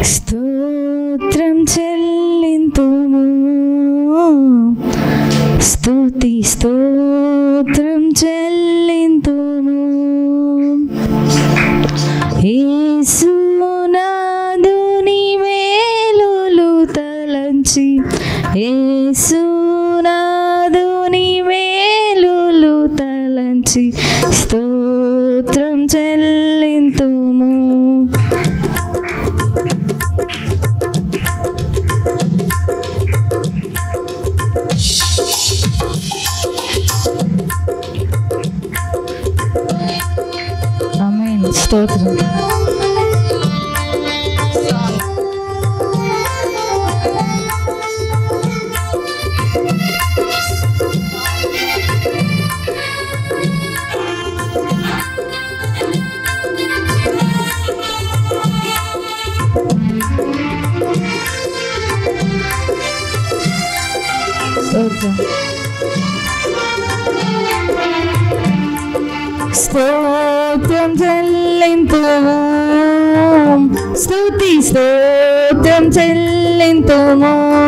స్తోత్రం చెల్లింతుము స్తుతి స్తోత్రం చెల్లింతుము యేసునాదుని మేలులు తలంచి యేసునాదుని మేలులు తలంచి స్తోత్రం చెల్లింతుము ఆమేన్ స్తోత్రం స్తోత్రం స్తోత్రం చెల్లింతుము స్తుతి స్తోత్రం చెల్లింతుము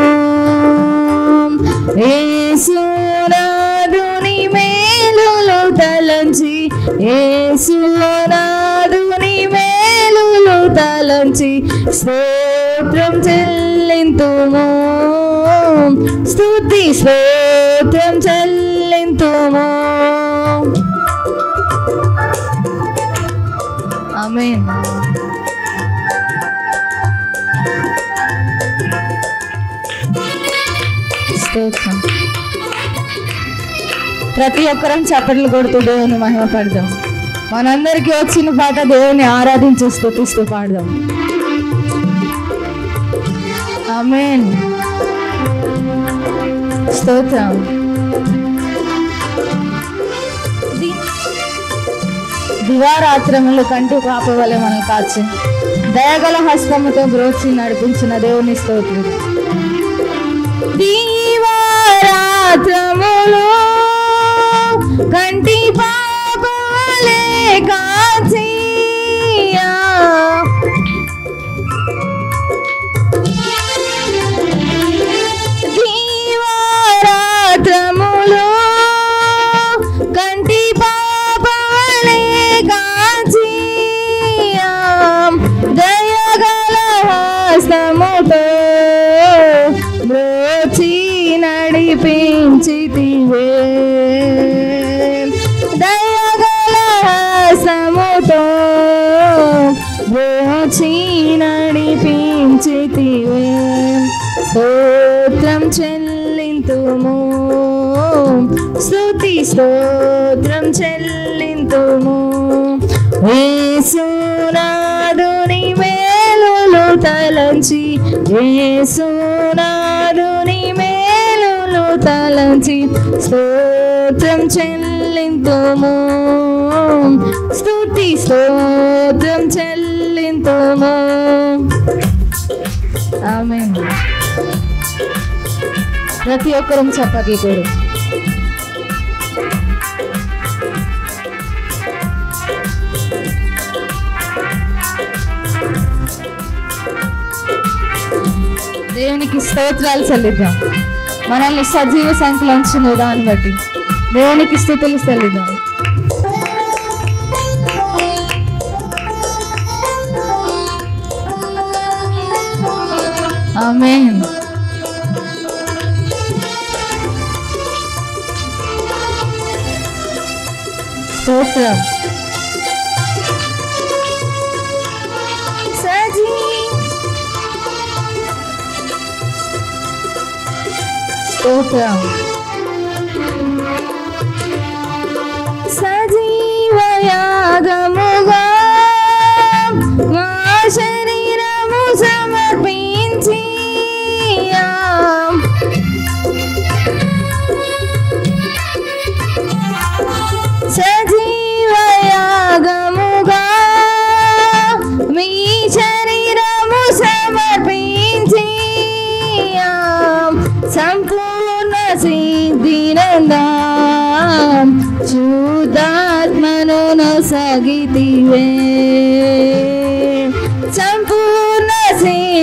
యేసునాదుని మేలులు తలంచి యేసునాదుని మేలులు తలంచి స్తోత్రం చెల్లింతుము స్తుతి స్తోత్రం చెల్లింతుము ఆమేన్ స్తోత్రం ప్రతి ఒక్కరం చప్పట్లు కొడుతూ దేవుని మహిమ పడదాం మనందరికీ వచ్చిన పాట దేవుని ఆరాధించి స్థుతిస్తూ పాడదాం ఆమేన్ స్తోత్రం ది- దివారాత్రములు కంటి పాప వలె మనం కాచి దయగల హస్తముతో బ్రోచి నడిపించిన దేవుని స్తోత్రం దీవారాత్రములు కంటి పాప వలె కాచి దీవారాత్రములు కంటి పాపలే కాచి దయగల హస్తముతో బ్రోచి నడిపించితివే దయగల హస్తముతో బ్రోచి నడిపించితివే స్తోత్రం చెల్లింతుము స్తుతి స్తోత్రం చెల్లింతుము యేసునాదుని మేలులు తలంచి యేసునాదుని మేలులు తలంచి స్తోత్రం చెల్లింతుము స్తుతి స్తోత్రం చెల్లింతుము ఆమేన్ ప్రతి ఒక్కరం చప్పట్లు కూడా దేవునికి స్తోత్రాలు చెల్లిద్దాం మనల్ని సజీవ సంఖ్యలో ఉంచిన దాన్ని బట్టి దేవునికి స్థుతులు చెల్లిద్దాం ఆమేన్ స్తోత్రం సజీ స్తోత్రం సజీవయాగముగా మా శరీరము సమర్పించి సజీవయాగముగా మీ శరీరము సమర్పించి సంపూర్ణ సిద్ధినందాం శుద్ధాత్మను నొసగితివే సంపూర్ణ సిద్ధి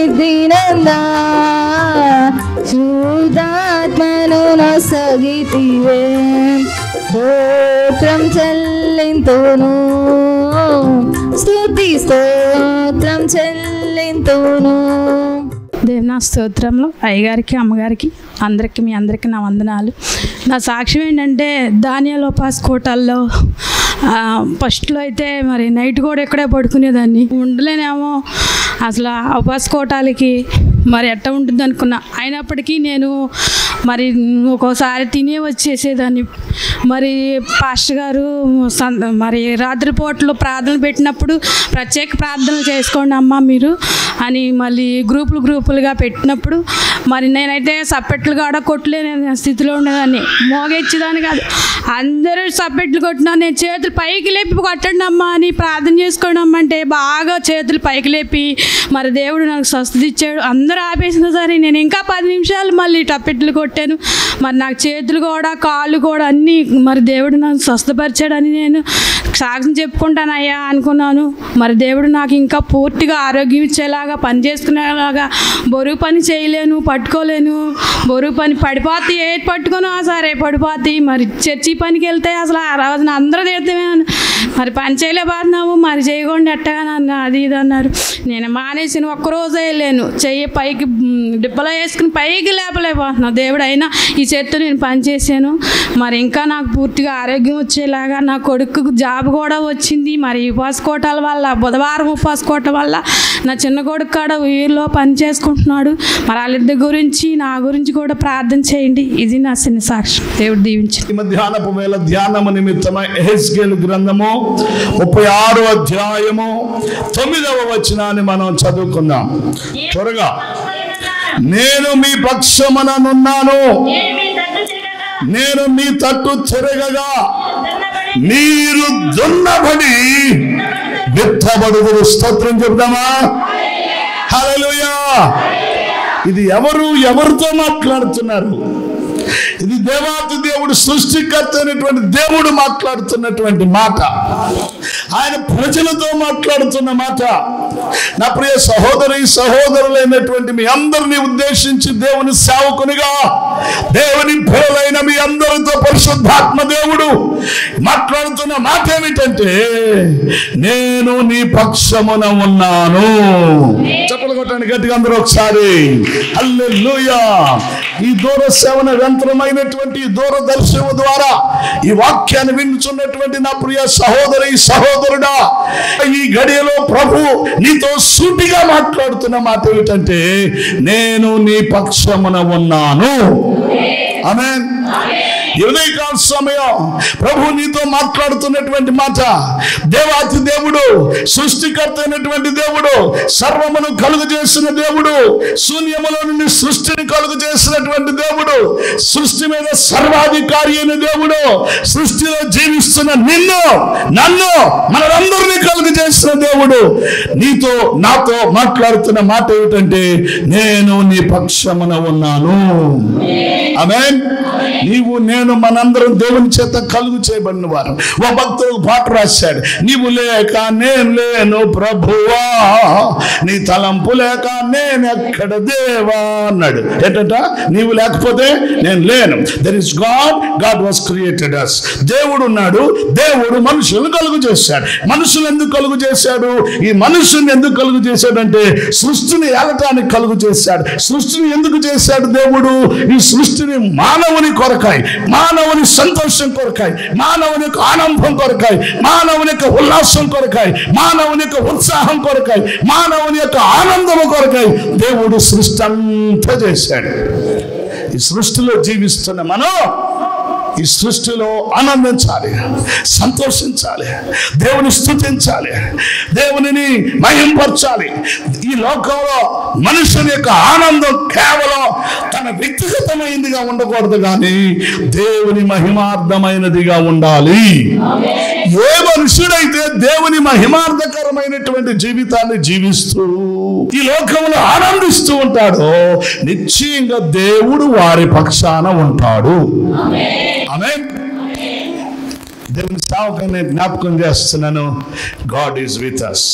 స్తోత్రం చెల్లింతును స్తుతి స్తోత్రం చెల్లింతును దేవునా స్తోత్రంలో అయ్యగారికి అమ్మగారికి అందరికీ మీ అందరికీ నా వందనాలు నా సాక్ష్యం ఏంటంటే ధాన్యాల ఉపాస్ కోటాల్లో ఆ, ఫస్ట్లో అయితే మరి నైట్ కూడా ఇక్కడే పడుకునేదాన్ని ఉండలేనేమో అసలు ఆ ఉపాస్ కోటాలకి మరి ఎట్ట ఉంటుంది అనుకున్నా అయినప్పటికీ నేను మరి ఒక్కోసారి తినే వచ్చేసేదాన్ని మరి పాస్టర్ గారు సం- మరి రాత్రిపూటలు ప్రార్థనలు పెట్టినప్పుడు ప్రత్యేక ప్రార్థనలు చేసుకోండి అమ్మ మీరు అని మళ్ళీ గ్రూపులు గ్రూపులుగా పెట్టినప్పుడు మరి నేనైతే సప్పెట్లు కూడా కొట్టలేని స్థితిలో ఉండేదాన్ని మోగెచ్చేదాన్ని కాదు అందరూ సప్పెట్లు కొట్టినా నేను చేతులు పైకి లేపి కొట్టండి అమ్మా అని ప్రార్థన చేసుకోండి అమ్మ అంటే బాగా చేతులు పైకి లేపి మరి దేవుడు నాకు స్వస్థత ఇచ్చాడు అందరూ ఆపేసిన సరే నేను ఇంకా పది నిమిషాలు మళ్ళీ టప్పెట్లు కొట్టాను మరి నాకు చేతులు కూడా కాళ్ళు కూడా అన్నీ మరి దేవుడు నాకు స్వస్థపరిచాడని నేను సాక్ష్యం చెప్పుకుంటాను అయ్యా అనుకున్నాను మరి దేవుడు నాకు ఇంకా పూర్తిగా ఆరోగ్యం ఇచ్చేలాగా పని చేసుకునేలాగా బరువు పని చేయలేను పట్టుకోలేను బరువు పని పడిపోతే ఏది పట్టుకున్నా సరే పడిపోతాయి మరి చర్చి పనికి వెళ్తే అసలు ఆ రోజున అందరూ తిడతామే మరి పని చేయలేకపోతున్నాము మరి చేయకుండా ఎట్టగా నన్ను అది ఇది అన్నారు నేను మానేసిన ఒక్కరోజే వెళ్ళాను చెయ్యి పైకి మ్, డిబ్బలో వేసుకుని పైకి లేపలేకపోతున్నా దేవుడు అయినా ఈ చేత్తో నేను పని చేశాను మరి ఇంకా నాకు పూర్తిగా ఆరోగ్యం వచ్చేలాగా నా కొడుకు జాబ్ కూడా వచ్చింది మరి ఉపాస కోటాల వల్ల బుధవారం ఉపాస కోట వల్ల నా చిన్న కొడుకు కాడ ఊరిలో పని చేసుకుంటున్నాడు మరి వాళ్ళిద్దరి గురించి నా గురించి కూడా ప్రార్థన చేయండి ఇది నా చిన్న సాక్ష్యం దేవుడు దీవించి ఈ మధ్యాహ్నపు వేళ ధ్యానము నిమిత్తమై ఎహెస్కేలు గ్రంథము ముప్పై ఆరు అధ్యాయము తొమ్మిదవ వచనాన్ని మనం చదువుకుందాం త్వరగా నేను మీ పక్షమననున్నాను నేను మీ తట్టు చెరగగా మీరు దున్నబడి విత్తబడుగురు స్తోత్రం చెప్దామా హల్లెలూయా ఇది ఎవరు ఎవరితో మాట్లాడుతున్నారు ఇది దేవాతి దేవుడు సృష్టికర్త అయినటువంటి దేవుడు మాట్లాడుతున్నటువంటి మాట ఆయన ప్రజలతో మాట్లాడుతున్న మాట నా ప్రియ సహోదరి సహోదరులైనటువంటి మీ అందరిని ఉద్దేశించి దేవుని సేవకునిగా దేవుని పిల్లలైన మీ అందరితో పరిశుద్ధాత్మ దేవుడు మాట్లాడుతున్న మాట ఏమిటంటే నేను నీ పక్షమున ఉన్నాను చెప్పలు కొట్టండి గట్టిగా అందరూ ఒకసారి హల్లెలూయా ఈ దూర సేవన యంత్రమైనటువంటి ఈ దూరదర్శనం ద్వారా ఈ వాక్యాన్ని వింటున్నటువంటి నా ప్రియ సహోదరి సహోదరుడా ఈ గడియలో ప్రభు నీతో సూటిగా మాట్లాడుతున్న మాట ఏమిటంటే నేను నీ పక్షమున ఉన్నాను ఆమేన్ ఈ ఉదయకాల సమయం ప్రభు నీతో మాట్లాడుతున్నటువంటి మాట దేవాతి దేవుడు సృష్టికర్త అయినటువంటి దేవుడు సర్వమును కలుగు చేసిన దేవుడు శూన్యములో నుండి సృష్టిని కలుగు చేసినటువంటి దేవుడు సృష్టి మీద సర్వాధికారి అయిన దేవుడు సృష్టిలో జీవిస్తున్న నిన్ను నన్ను మనందరినీ కలుగు చేసిన దేవుడు నీతో నాతో మాట్లాడుతున్న మాట ఏమిటంటే నేను నీ పక్షమున ఉన్నాను ఆమేన్ నీవు నేను మనందరం దేవుని చేత కలుగు చేయబడిన వారు ఓ భక్తుడు పాట రాశాడు నీవు లేక నేను లేను ప్రభువా నీ తలంపు లేక నేను ఎక్కడ దేవా అన్నాడు ఏంటంట నీవు లేకపోతే నేను లేను there is God God was created us దేవుడు ఉన్నాడు దేవుడు మనుషులను కలుగు చేశాడు మనుషులు ఎందుకు కలుగు చేశాడు ఈ మనుషుని ఎందుకు కలుగు చేశాడంటే సృష్టిని ఏలటానికి కలుగు చేశాడు సృష్టిని ఎందుకు చేశాడు దేవుడు ఈ సృష్టిని మానవుని కొరకాయి మానవుని సంతోషం కొరకాయి మానవుని యొక్క ఆనందం కొరకాయి మానవుని యొక్క ఉల్లాసం కొరకాయి మానవుని యొక్క ఉత్సాహం కొరకాయి మానవుని యొక్క ఆనందము కొరకాయి దేవుడు సృష్టి అంతా చేశాడు ఈ సృష్టిలో జీవిస్తున్న మనం ఈ సృష్టిలో ఆనందించాలి సంతోషించాలి దేవుని స్థుతించాలి దేవునిని మహింపరచాలి ఈ లోకంలో మనుషుని యొక్క ఆనందం కేవలం తన వ్యక్తిగతమైనదిగా ఉండకూడదు కానీ దేవుని మహిమార్థమైనదిగా ఉండాలి ఏ మనుషుడైతే దేవుని మహిమార్థకరమైనటువంటి జీవితాన్ని జీవిస్తూ ఈ లోకంలో ఆనందిస్తూ ఉంటాడో నిశ్చయంగా దేవుడు వారి పక్షాన ఉంటాడు ఆమె దేవుని సేవకుని జ్ఞాపకం చేస్తున్నాను God is with us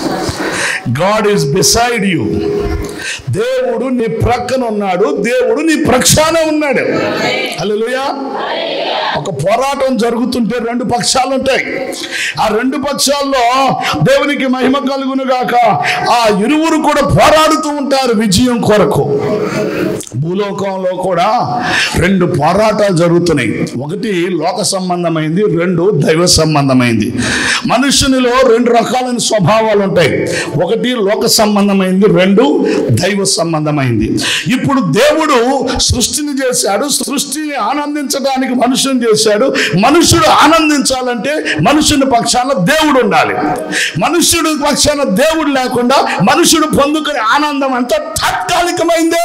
God is beside you దేవుడు నీ ప్రక్కన ఉన్నాడు దేవుడు నీ ప్రక్షాన ఉన్నాడు హల్లెలూయా ఒక పోరాటం జరుగుతుంటే రెండు పక్షాలు ఉంటాయి ఆ రెండు పక్షాల్లో దేవునికి మహిమ కలుగును గాక ఆ ఇరువురు కూడా పోరాడుతూ ఉంటారు విజయం కొరకు భూలోకంలో కూడా రెండు పోరాటాలు జరుగుతున్నాయి ఒకటి లోక సంబంధమైంది రెండు దైవ సంబంధమైంది మనుషునిలో రెండు రకాలైన స్వభావాలు ఉంటాయి ఒకటి లోక సంబంధమైంది రెండు దైవ సంబంధమైంది ఇప్పుడు దేవుడు సృష్టిని చేశాడు సృష్టిని ఆనందించడానికి మనుషుని చేశాడు మనుషుడు ఆనందించాలంటే మనుషుని పక్షాన దేవుడు ఉండాలి మనుష్యుడు పక్షాన దేవుడు లేకుండా మనుషుడు పొందుకునే ఆనందం అంతా తాత్కాలికమైందే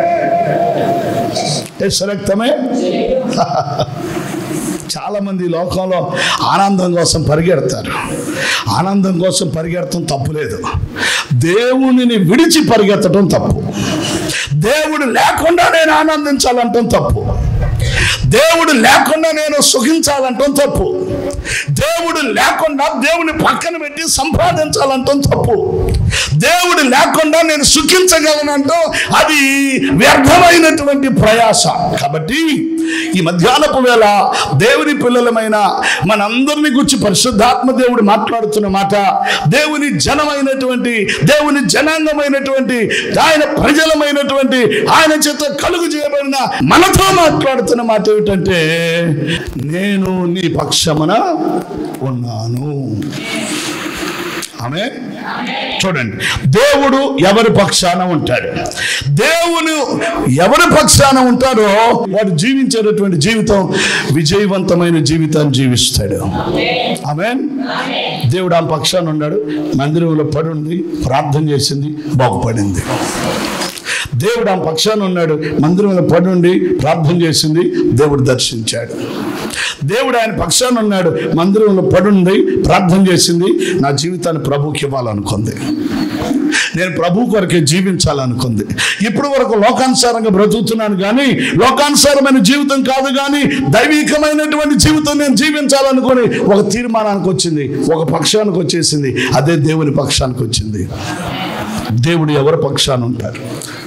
రక్తమే చాలా మంది ఈ లోకంలో ఆనందం కోసం పరిగెడతారు ఆనందం కోసం పరిగెడటం తప్పులేదు దేవునిని విడిచి పరిగెత్తడం తప్పు దేవుడు లేకుండా నేను ఆనందించాలంటాం తప్పు దేవుడు లేకుండా నేను సుఖించాలంటాం తప్పు దేవుడు లేకుండా దేవుని పక్కన పెట్టి సంపాదించాలంటాం తప్పు దేవుడు లేకుండా నేను సుఖించగలనంటూ అది వ్యర్థమైనటువంటి ప్రయాస కాబట్టి ఈ మధ్యాహ్నపు వేళ దేవుని పిల్లలమైన మనందరిని గురించి పరిశుద్ధాత్మ దేవుడు మాట్లాడుతున్న మాట దేవుని జనమైనటువంటి దేవుని జనాంగమైనటువంటి ఆయన ప్రజలమైనటువంటి ఆయన చేత కలుగు చేయబడిన మనతో మాట్లాడుతున్న మాట ఏమిటంటే నేను నీ పక్షమున ఉన్నాను ఆమె చూడండి దేవుడు ఎవరి పక్షాన ఉంటాడు దేవుడు ఎవరి పక్షాన ఉంటాడో వాడు జీవించేటటువంటి జీవితం విజయవంతమైన జీవితాన్ని జీవిస్తాడు ఆమె దేవుడు ఆ పక్షాన ఉన్నాడు మందిరంలో పడి ఉంది ప్రార్థన చేసింది బాగుపడింది దేవుడు ఆ పక్షాన ఉన్నాడు మందిరంలో పడి ఉండి ప్రార్థన చేసింది దేవుడు దర్శించాడు దేవుడు ఆయన పక్షాన ఉన్నాడు మందిరంలో పడుండి ప్రార్థన చేసింది నా జీవితాన్ని ప్రభుకి ఇవ్వాలనుకుంది నేను ప్రభు కొరకే జీవించాలనుకుంది ఇప్పుడు వరకు లోకానుసారంగా బ్రతుకుతున్నాను కానీ లోకానుసారమైన జీవితం కాదు కానీ దైవికమైనటువంటి జీవితం నేను జీవించాలనుకుని ఒక తీర్మానానికి వచ్చింది ఒక పక్షానికి వచ్చేసింది అదే దేవుని పక్షానికి వచ్చింది దేవుడు ఎవరి పక్షాన ఉంటారు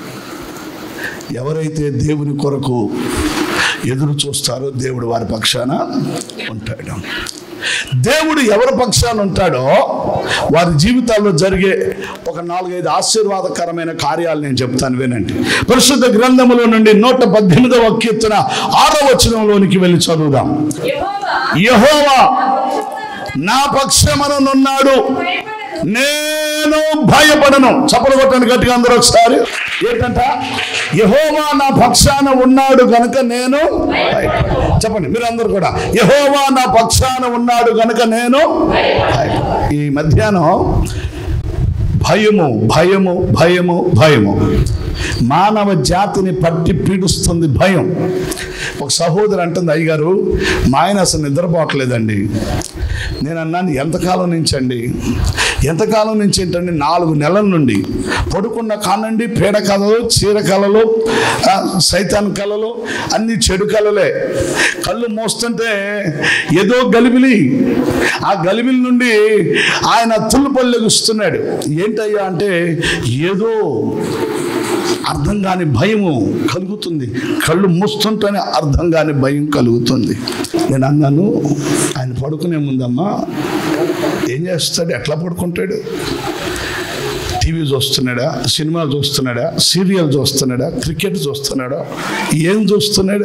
ఎవరైతే దేవుని కొరకు ఎదురు చూస్తారో దేవుడు వారి పక్షాన ఉంటాడు దేవుడు ఎవరి పక్షాన ఉంటాడో వారి జీవితాల్లో జరిగే ఒక నాలుగైదు ఆశీర్వాదకరమైన కార్యాలు నేను చెప్తాను వినండి పరిశుద్ధ గ్రంథములో నుండి నూట పద్దెనిమిదవ కీర్తన ఆరో వచనంలోనికి వెళ్ళి చదువుదాం యహోవా నా పక్షమనున్నాడు నేను భయపడను చప్పలు కొట్టండి గట్టిగా అందరూ ఒకసారి ఏంటంట యహోవా నా పక్షాన ఉన్నాడు గనుక నేను భయపడను. చెప్పండి మీరు అందరు కూడా యహోవా నా పక్షాన ఉన్నాడు గనుక నేను భయపడను. ఈ మధ్యాహ్నం భయము భయము భయము భయము మానవ జాతిని పట్టి పీడిస్తుంది భయం ఒక సహోదరు అంటుంది అయ్యగారు మా ఆయన అసలు నిద్రపోవట్లేదండి నేను అన్నాను ఎంతకాలం నుంచి అండి ఎంతకాలం నుంచి ఏంటండి నాలుగు నెలల నుండి పడుకున్న కానండి పీడ కళలు చీర కళలు ఆ, సైతాన్ కళలు అన్ని చెడు కళలే కళ్ళు మోస్తుంటే ఏదో గలిబిలి ఆ గలిబిలి నుండి ఆయన తుల్లుపల్లెగుస్తున్నాడు ఏంటయ్యా అంటే ఏదో అర్థం కాని భయము కలుగుతుంది కళ్ళు మూస్తుంటేనే అర్థం కాని భయం కలుగుతుంది నేను అన్నాను ఆయన పడుకునే ముందమ్మా ఏం చేస్తాడు ఎట్లా పడుకుంటాడు టీవీ చూస్తున్నాడా సినిమా చూస్తున్నాడా సీరియల్ చూస్తున్నాడా క్రికెట్ చూస్తున్నాడా ఏం చూస్తున్నాడు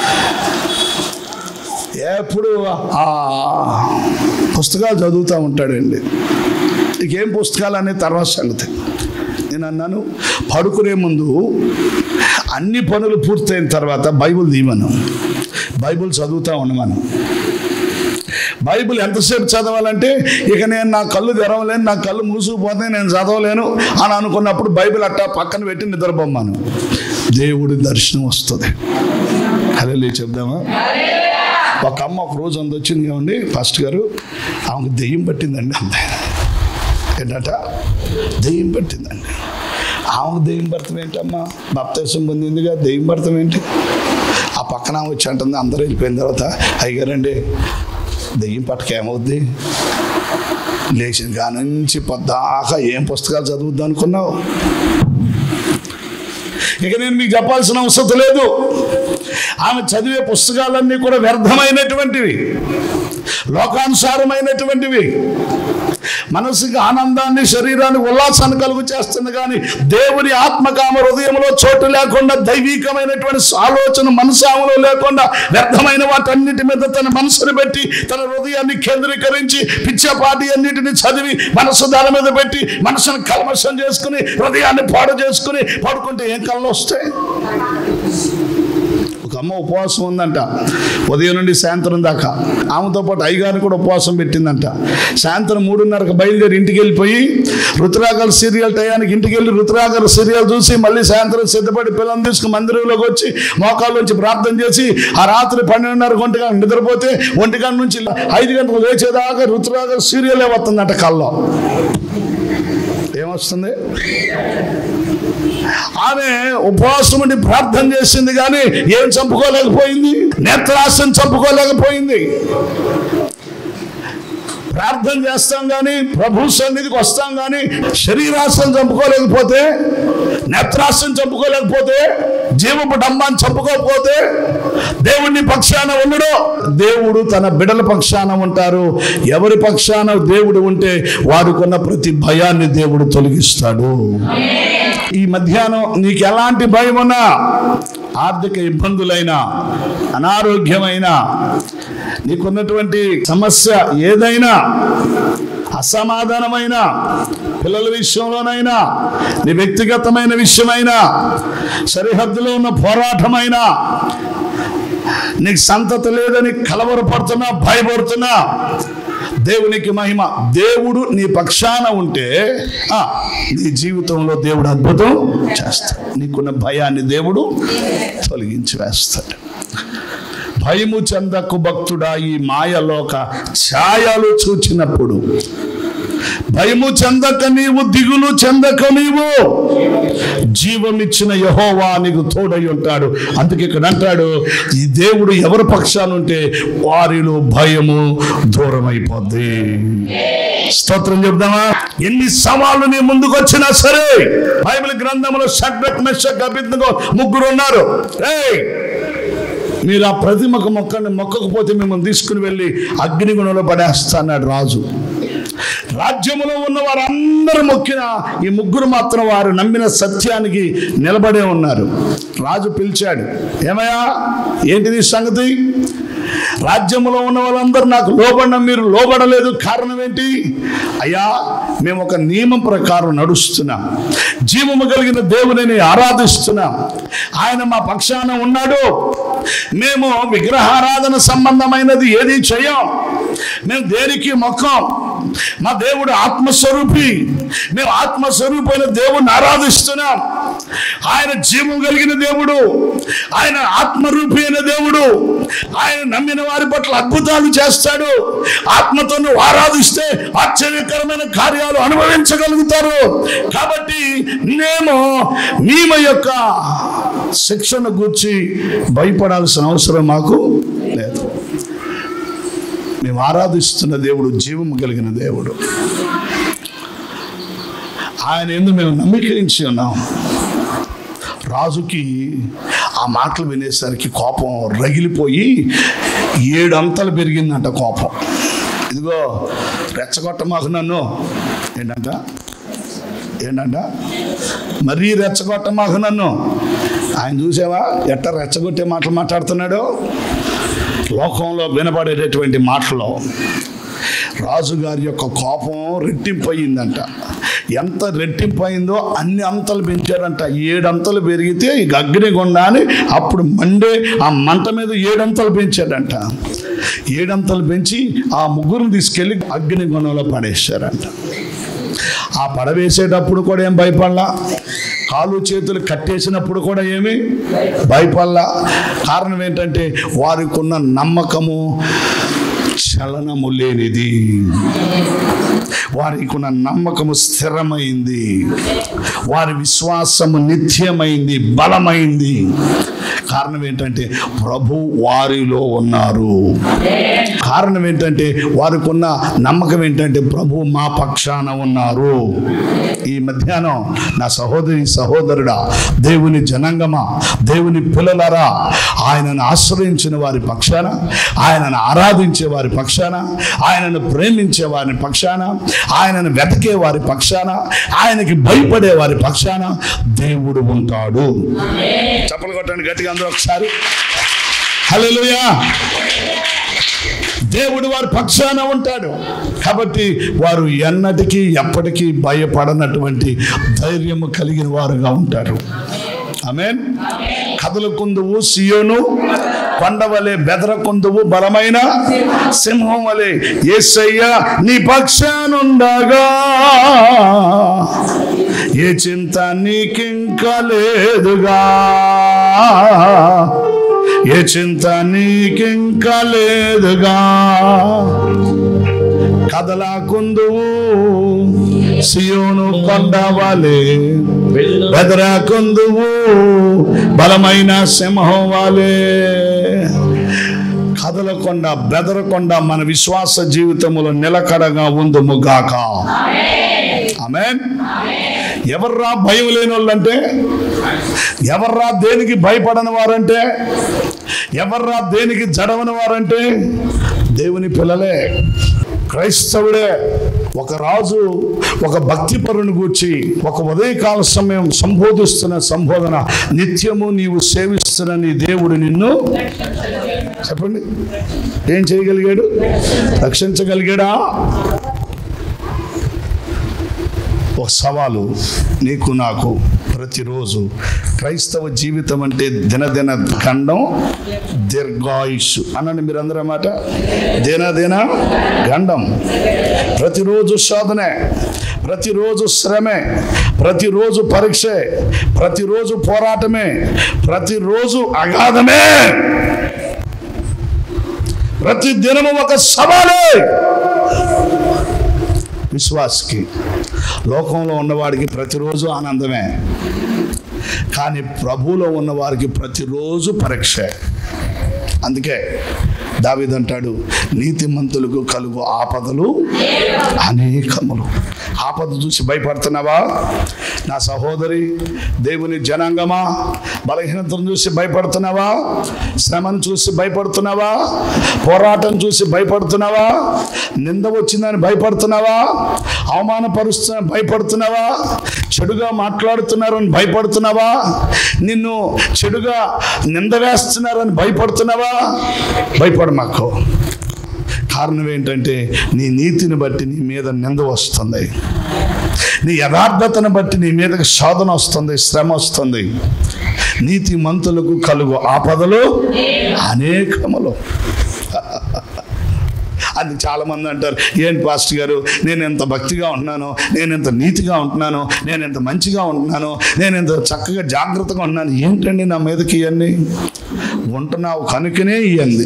ఎప్పుడు ఆ పుస్తకాలు చదువుతూ ఉంటాడండి ఇకేం పుస్తకాలు అనే తర్వాత సంగతి నేను అన్నాను పడుకునే ముందు అన్ని పనులు పూర్తయిన తర్వాత బైబిల్ దీవను బైబిల్ చదువుతూ ఉండమను బైబిల్ ఎంతసేపు చదవాలంటే ఇక నేను నా కళ్ళు తెరవలేను నా కళ్ళు మూసుకుపోతే నేను చదవలేను అని అనుకున్నప్పుడు బైబిల్ అట్టా పక్కన పెట్టి నిద్రపోమ్మాను దేవుడి దర్శనం వస్తుంది హలో చెప్దామా ఒక అమ్మ ఒక రోజు అంత వచ్చింది ఏమండి ఫస్ట్ గారు ఆమెకు దెయ్యం పట్టిందండి అంతే ఏంటట దెయ్యం పట్టిందండి ఆమెకు దెయ్యం పడతాం ఏంటమ్మా బాప్తీసం పొందిందిగా దెయ్యం పడతాం ఏంటి ఆ పక్కన ఆమె వచ్చి అంటుంది అందరూ వెళ్ళిపోయిన తర్వాత అయ్యారండి దెయ్యం పట్టక ఏమవుద్ది లేచిన కాడ నుంచి పొద్దాకా ఏం పుస్తకాలు చదువుద్దాం అనుకున్నావు ఇక నేను మీకు చెప్పాల్సిన అవసరం లేదు ఆమె చదివే పుస్తకాలన్నీ కూడా వ్యర్థమైనటువంటివి లోకానుసారమైనటువంటివి మనసుకి ఆనందాన్ని శరీరాన్ని ఉల్లాసాన్ని కలుగు చేస్తుంది కానీ దేవుని ఆత్మకామ హృదయంలో చోటు లేకుండా దైవికమైనటువంటి ఆలోచన మనసాములో లేకుండా వ్యర్థమైన వాటన్నిటి మీద తన మనసును పెట్టి తన హృదయాన్ని కేంద్రీకరించి పిచ్చపాటి అన్నిటిని చదివి మనసు దాని మీద పెట్టి మనసును కల్మషం చేసుకుని హృదయాన్ని పాడు చేసుకుని పడుకుంటే ఏం కళ్ళు వస్తాయి ఒక అమ్మ ఉపవాసం ఉందంట ఉదయం నుండి సాయంత్రం దాకా ఆమెతో పాటు అయ్యగారిని కూడా ఉపవాసం పెట్టిందంట సాయంత్రం మూడున్నరకు బయలుదేరి ఇంటికి వెళ్ళిపోయి రుతురాగల సీరియల్ టయానికి ఇంటికి వెళ్ళి రుతురాగల సీరియల్ చూసి మళ్ళీ సాయంత్రం సిద్ధపడి పిల్లల్ని తీసుకుని మందిరంలోకి వచ్చి మోకాళ్ళ నుంచి ప్రార్థన చేసి ఆ రాత్రి పన్నెండున్నర ఒంటి గంట నిద్రపోతే ఒంటి గంట నుంచి ఐదు గంటలు లేచేదాకా రుతురాగల సీరియలే వస్తుందంట కల్లో ఏమొస్తుంది ఆమె ఉపవాసం ఉండి ప్రార్థన చేసింది కానీ ఏం చంపుకోలేకపోయింది నేత్రాశం చంపుకోలేకపోయింది ప్రార్థన చేస్తాం కానీ ప్రభు సన్నిధికి వస్తాం కానీ శరీరాశం చంపుకోలేకపోతే నేత్రాశం చంపుకోలేకపోతే జీవపు డంబాన్ని చంపుకోకపోతే దేవుని పక్షాన ఉండడు దేవుడు తన బిడల పక్షాన ఉంటారు ఎవరి పక్షాన దేవుడు ఉంటే వారికున్న ప్రతి భయాన్ని దేవుడు తొలగిస్తాడు ఈ మధ్యాహ్నం నీకు ఎలాంటి భయం ఉన్నా ఆర్థిక ఇబ్బందులైనా అనారోగ్యమైన నీకున్నటువంటి సమస్య ఏదైనా అసమాధానమైన పిల్లల విషయంలోనైనా నీ వ్యక్తిగతమైన విషయమైనా సరిహద్దులో ఉన్న పోరాటమైనా నీకు సంతతి లేదని కలవరపడుతున్నా భయపడుతున్నా దేవునికి మహిమ దేవుడు నీ పక్షాన ఉంటే ఆ, నీ జీవితంలో దేవుడు అద్భుతం చేస్తాడు నీకున్న భయాన్ని దేవుడు తొలగించి వేస్తాడు భయము చెందకు భక్తుడా ఈ మాయలోక ఛాయలు చూచినప్పుడు భయము చెందక నీవు దిగులు చెందక నీవు జీవమిచ్చిన యహోవా నీకు తోడై ఉంటాడు అందుకే ఇక్కడ అంటాడు ఈ దేవుడు ఎవరి పక్షానుంటే వారిలో భయము దూరం అయిపోద్ది స్తోత్రం చెప్దామా ఎన్ని సవాళ్ళు నీ ముందుకు వచ్చినా సరే బైబిల్ గ్రంథంలో షడ్రక్ మెషక్ అభిజ్ఞ ముగ్గురు ఉన్నారు రేయ్ మీరు ఆ ప్రతిమకు మొక్కని మొక్కకపోతే మిమ్మల్ని తీసుకుని వెళ్ళి అగ్నిగుణంలో పడేస్తా అన్నాడు రాజు రాజ్యములో ఉన్న వారందరూ మొక్కిన ఈ ముగ్గురు మాత్రం వారు నమ్మిన సత్యానికి నిలబడే ఉన్నారు రాజు పిలిచాడు ఏమయ్యా ఏంటిది సంగతి రాజ్యంలో ఉన్న వాళ్ళందరూ నాకు లోబడిన మీరు లోబడలేదు కారణం ఏంటి అయ్యా మేము ఒక నియమం ప్రకారం నడుస్తున్నాం జీవము కలిగిన దేవునిని ఆరాధిస్తున్నాం ఆయన మా పక్షాన ఉన్నాడు మేము విగ్రహారాధన సంబంధమైనది ఏది చేయం మేము దేనికి మొక్కం మా దేవుడు ఆత్మస్వరూపి మేము ఆత్మస్వరూపైన దేవుడిని ఆరాధిస్తున్నాం ఆయన జీవం కలిగిన దేవుడు ఆయన ఆత్మరూపి అయిన దేవుడు ఆయన నమ్మిన వారి పట్ల అద్భుతాలు చేస్తాడు ఆత్మతో నువ్వు ఆరాధిస్తే ఆశ్చర్యకరమైన కార్యాలు అనుభవించగలుగుతారు కాబట్టి మేము మేము యొక్క శిక్షణ గూర్చి భయపడాల్సిన అవసరం మాకు లేదు మేము ఆరాధిస్తున్న దేవుడు జీవము కలిగిన దేవుడు ఆయన ఎందు మేము నమ్మకించి ఉన్నాం రాజుకి ఆ మాటలు వినేసరికి కోపం రగిలిపోయి ఏడు అంతలు పెరిగిందంట కోపం ఇదిగో రెచ్చగొట్ట మాకు నన్ను ఏంటంట ఏంటంట మరీ రెచ్చగొట్ట మాకు నన్ను ఆయన చూసావా ఎట్ట రెచ్చగొట్టే మాటలు మాట్లాడుతున్నాడో లోకంలో వినబడేటటువంటి మాటలు రాజుగారి యొక్క కోపం రెట్టింపయిందంట ఎంత రెట్టింపయిందో అన్ని అంతలు పెంచాడంట ఏడంతలు పెరిగితే ఇక అగ్నిగుండాన్ని అప్పుడు మండే ఆ మంట మీద ఏడంతలు పెంచాడంట ఏడంతలు పెంచి ఆ ముగ్గురిని తీసుకెళ్ళి అగ్నిగుణంలో పడేశారంట ఆ పడవేసేటప్పుడు కూడా ఏం భయపడలా కాలు చేతులు కట్టేసినప్పుడు కూడా ఏమి భయపడలా కారణం ఏంటంటే వారికి ఉన్న నమ్మకము చలనము లేనిది వారికి ఉన్న నమ్మకము స్థిరమైంది వారి విశ్వాసము నిత్యమైంది బలమైంది కారణం ఏంటంటే ప్రభు వారిలో ఉన్నారు కారణం ఏంటంటే వారికి ఉన్న నమ్మకం ఏంటంటే ప్రభు మా పక్షాన ఉన్నారు ఈ మధ్యాహ్నం నా సహోదరి సహోదరుడా దేవుని జనాంగమా దేవుని పిల్లలరా ఆయనను ఆశ్రయించిన వారి పక్షాన ఆయనను ఆరాధించే వారి పక్షాన ఆయనను ప్రేమించే వారి పక్షాన ఆయనను వెతకే వారి పక్షాన ఆయనకి భయపడే వారి పక్షాన దేవుడు ఉంటాడు చప్పలు కొట్టండి గట్టిగా అందరూ ఒకసారి హల్లెలూయా దేవుడు వారి పక్షాన ఉంటాడు కాబట్టి వారు ఎన్నటికీ ఎప్పటికీ భయపడనటువంటి ధైర్యము కలిగిన వారుగా ఉంటారు ఆమేన్ కదలకుందువు సియోను కొండవలే బెదరకుందువు బలమైన సింహం వలె ఏసయ్య నీ పక్షానుండగా ఏ చింత నీకింకా లేదుగా ఏ చింత నీకింకా లేదుగా కదలాకుందువు సియోను కొండవలే బెదరాకుందువు బలమైన సింహం వాలే కదలకుండా బెదరకుండా మన విశ్వాస జీవితములో నిలకడగా ఉందుము గాక ఆమెన్ ఎవర్రా భయం లేని వాళ్ళంటే ఎవర్రా దేనికి భయపడని వారంటే ఎవర్రా దేనికి జడవని వారంటే దేవుని పిల్లలే క్రైస్తవుడే ఒక రాజు ఒక భక్తిపరుని గూర్చి ఒక ఉదయకాల సమయం సంబోధిస్తున్న సంబోధన నిత్యము నీవు సేవిస్తున్న నీ దేవుడు నిన్ను చెప్పండి ఏం చేయగలిగాడు రక్షించగలిగాడా ఒక సవాలు నీకు నాకు ప్రతిరోజు క్రైస్తవ జీవితం అంటే దినదిన గండం దీర్ఘాయుష్ అనండి మీరు అందరూ మాట దినదిన గండం ప్రతిరోజు శోధనే ప్రతిరోజు శ్రమే ప్రతిరోజు పరీక్షే ప్రతిరోజు పోరాటమే ప్రతిరోజు అగాధమే ప్రతి దినము ఒక సవాలే విశ్వాసకి లోకంలో ఉన్నవాడికి ప్రతిరోజు ఆనందమే కానీ ప్రభువులో ఉన్నవారికి ప్రతిరోజు పరీక్ష అందుకే దావిదంటాడు నీతిమంతులకు కలుగు ఆపదలు అనేకములు ఆపద చూసి భయపడుతున్నావా నా సహోదరి దేవుని జనాంగమా బలహీనతను చూసి భయపడుతున్నావా శ్రమను చూసి భయపడుతున్నావా పోరాటం చూసి భయపడుతున్నావా నింద వచ్చిందని భయపడుతున్నావా అవమానపరుస్తున్న భయపడుతున్నావా చెడుగా మాట్లాడుతున్నారని భయపడుతున్నావా నిన్ను చెడుగా నింద వేస్తున్నారని భయపడుతున్నావా భయపడు మాకు కారణం ఏంటంటే నీ నీతిని బట్టి నీ మీద నింద వస్తుంది నీ యథార్థతను బట్టి నీ మీదకి శోధన వస్తుంది శ్రమ వస్తుంది నీతి మంతులకు కలుగు ఆపదలు అనేకములు అది చాలా మంది అంటారు ఏంటి పాస్టర్ గారు నేను ఎంత భక్తిగా ఉంటున్నాను నేను ఎంత నీతిగా ఉంటున్నాను నేను ఎంత మంచిగా ఉంటున్నాను నేను ఎంత చక్కగా జాగ్రత్తగా ఉంటున్నాను ఏంటండి నా మీదకి ఇవన్నీ ఉంటున్నావు కనుకనే ఇవన్నీ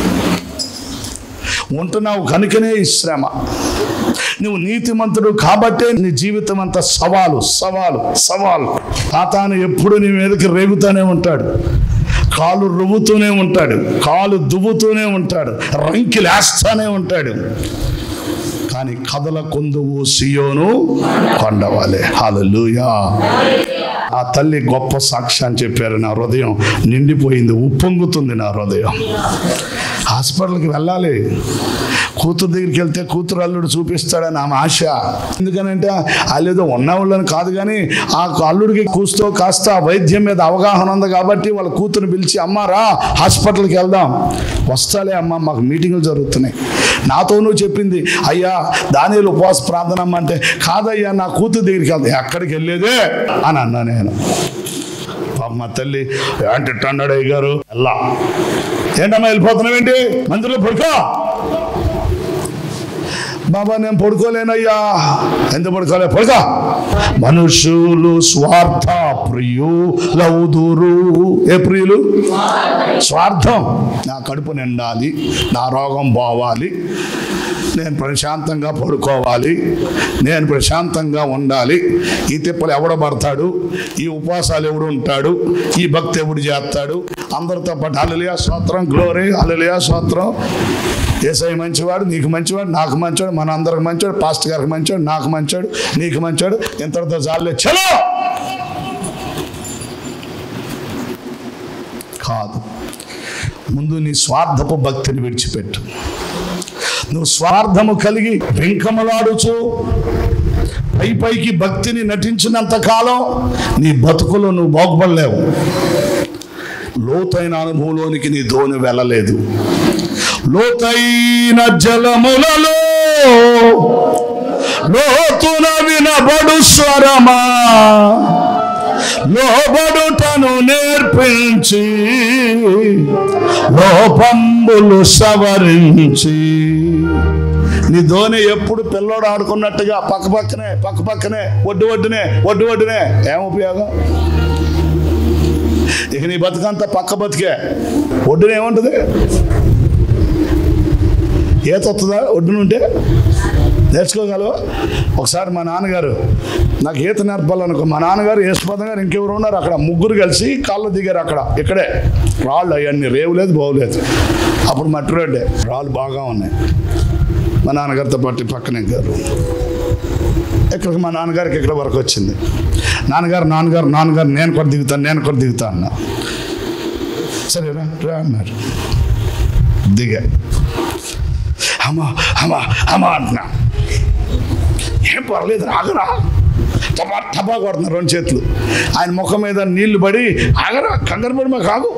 ఉంటున్నావు కనుకనే ఈ శ్రమ నువ్వు నీతిమంతుడు కాబట్టే నీ జీవితం అంతా సవాలు సవాలు సవాలు తాతాను ఎప్పుడు నీ మీదకి రేగుతూనే ఉంటాడు కాలు రువ్వుతూనే ఉంటాడు కాలు దువ్వుతూనే ఉంటాడు రంకిలేస్తూనే ఉంటాడు కానీ కథల కొందువు సియోను కొండవాలే హాలూయా ఆ తల్లి గొప్ప సాక్ష్యం అని చెప్పారు నా హృదయం నిండిపోయింది ఉప్పొంగుతుంది నా హృదయం హాస్పిటల్కి వెళ్ళాలి కూతురు దగ్గరికి వెళ్తే కూతురు అల్లుడు చూపిస్తాడని ఆమె ఆశ ఎందుకనంటే వాళ్ళేదో ఉన్నవాళ్ళని కాదు కానీ ఆ అల్లుడికి కూస్తో కాస్త ఆ వైద్యం మీద అవగాహన ఉంది కాబట్టి వాళ్ళ కూతురుని పిలిచి అమ్మ రా హాస్పిటల్కి వెళ్దాం వస్తాలే అమ్మ మాకు మీటింగులు జరుగుతున్నాయి నాతోనూ చెప్పింది అయ్యా దానిలో ఉపవాస ప్రార్థన అమ్మ అంటే కాదయ్యా నా కూతురు దగ్గరికి వెళ్తా ఎక్కడికి వెళ్ళేదే అని అన్నా నేను పాప మా తల్లి అంటే అన్నాడు గారు వెళ్ళా ఏంటమ్మా వెళ్ళిపోతున్నావేంటి మందిలో పడుకో బాబా నేను పడుకోలేనయ్యా ఎందుకు పడుకోలే పడుకో మనుషులు స్వార్థ ప్రియులవుదురు ఏ ప్రియులు స్వార్థం నా కడుపు నిండాలి నా రోగం పోవాలి నేను ప్రశాంతంగా పడుకోవాలి నేను ప్రశాంతంగా ఉండాలి ఈ తిప్పలు ఎవడు పడతాడు ఈ ఉపవాసాలు ఎవడు ఉంటాడు ఈ భక్తి ఎవడు చేస్తాడు అందరితో పాటు అలలియా స్తోత్రం గ్లోరీ అలలియా స్తోత్రం ఏసై మంచివాడు నీకు మంచివాడు నాకు మంచివాడు మన అందరికి మంచివాడు పాస్ట్ గారికి మంచివాడు నాకు మంచివాడు నీకు మంచివాడు ఇంతటితో చాలే చలో కాదు ముందు నీ స్వార్థపు భక్తిని విడిచిపెట్టు నువ్వు స్వార్థము కలిగి వెంకమలాడుచు పై పైకి భక్తిని నటించినంత కాలం నీ బతుకులో నువ్వు బాగుపడలేవు లోతైన అనుభవంలోనికి నీ ధోని వెళ్ళలేదు లోతైన జలములలో లోతున వినబడు స్వరమా లోబడుటను నేర్పించి లోపంబులు సవరించి నీ ధోని ఎప్పుడు పిల్లోడు ఆడుకున్నట్టుగా పక్క పక్కనే పక్క పక్కనే ఒడ్డు ఒడ్డునే ఒడ్డు ఒడ్డునే ఏం ఉపయోగం ఇక నీ బతుకంతా పక్క బతికే ఒడ్డున ఏముంటుంది ఈత వస్తుందా ఒడ్డునుంటే నేర్చుకోగలవా ఒకసారి మా నాన్నగారు నాకు ఈత నేర్పాలనుకో మా నాన్నగారు యేసుపదం గారు ఇంకెవరు ఉన్నారు అక్కడ ముగ్గురు కలిసి కాళ్ళు దిగారు అక్కడ ఇక్కడే రాళ్ళు అవన్నీ రేవు లేదు బాగులేదు అప్పుడు మట్టి రోడ్డే రాళ్ళు బాగా ఉన్నాయి మా నాన్నగారితో పాటు పక్కనే గారు ఇక్కడికి మా నాన్నగారికి ఇక్కడ వరకు వచ్చింది నాన్నగారు నాన్నగారు నాన్నగారు నేను కూడా దిగుతాను నేను కూడా దిగుతా అన్న సరేనా రా అన్నారు దిగా అమ్మా అమ్మా అమ్మా అంటున్నా ఏం పర్లేదు ఆగరా టపా టపా కొడుతున్నారు రెండు చేతులు ఆయన ముఖం మీద నీళ్లు పడి ఆగరా కంగారు పడి మాకు ఆగు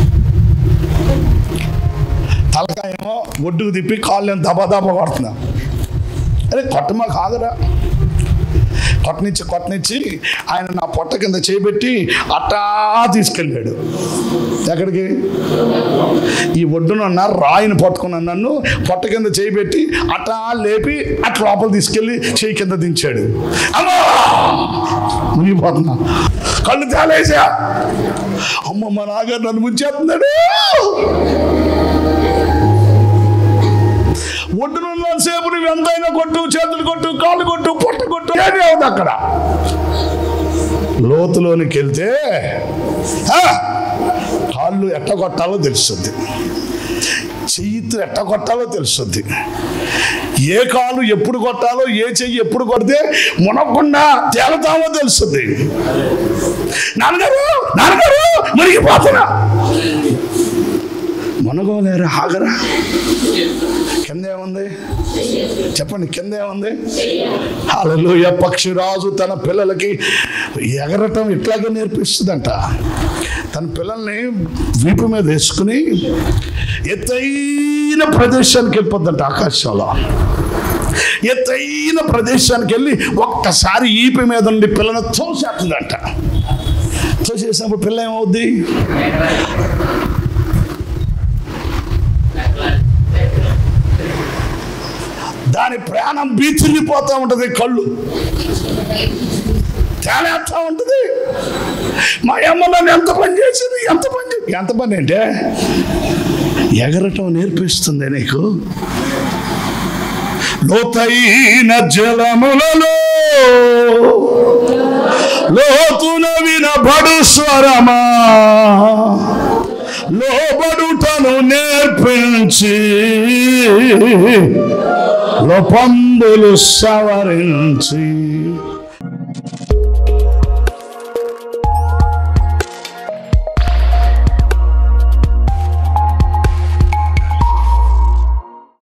తలకాయేమో ఒడ్డుకు తిప్పి కాళ్ళు ఏమో దబా దబా కొడుతున్నా అరే కొట్ట మాకు ఆగరా కొట్టనిచ్చి కొట్టనిచ్చి ఆయన నా పొట్ట కింద చేయబెట్టి అట్టా తీసుకెళ్ళాడు ఎక్కడికి ఈ ఒడ్డునున్న రాయిని పట్టుకున్న నన్ను పొట్ట కింద చేయబెట్టి అట్టా లేపి అట్లా లోపల తీసుకెళ్ళి చేయి కింద దించాడు అమ్మా మునిగిపోతున్నా కళ్ళు తేలేసా అమ్మ మా నాగారు నన్ను ముంచేస్తున్నాడు ఒడ్డునున్నంతసేపు నువ్వు ఎంతైనా కొట్టు చేతులు కొట్టు కాళ్ళు కొట్టు పొట్ట కొట్టు ఏమీ అవును అక్కడ లోతులోనికి వెళ్తే ఆ, కాళ్ళు ఎట్ట కొట్టాలో తెలుస్తుంది చెయ్యితో ఎట్ట కొట్టాలో తెలుస్తుంది ఏ కాలు ఎప్పుడు కొట్టాలో ఏ చెయ్యి ఎప్పుడు కొడితే మునకుండా తేలతామో తెలుస్తుంది నాన్నగారు నాన్నగారు మునిగిపోతున్నా మునగోలేరా ఆగరా కింద ఏముంది చెప్పండి కింద ఏముంది హల్లెలూయా పక్షిరాజు తన పిల్లలకి ఎగరటం ఇట్లాగే నేర్పిస్తుందంట తన పిల్లల్ని వీపు మీద వేసుకుని ఎత్తైన ప్రదేశానికి వెళ్ళిపోద్దంట ఆకాశంలో ఎత్తైన ప్రదేశానికి వెళ్ళి ఒక్కసారి ఈపి మీద ఉండి పిల్లని తోసేస్తుందంట తోసేసినప్పుడు పిల్ల ఏమవుద్ది దాని ప్రాణం బీచిల్లిపోతూ ఉంటుంది కళ్ళు తేలేస్తా ఉంటుంది మా అమ్మ నన్ను ఎంత పని చేసింది ఎంత పని చేసి ఎంత పని అంటే ఎగరటం నేర్పిస్తుంది నీకు లోతైన జలములలో లోతున వినబడు స్వరమా లోబడుటను నేర్పించి లోపంబులు సవరించి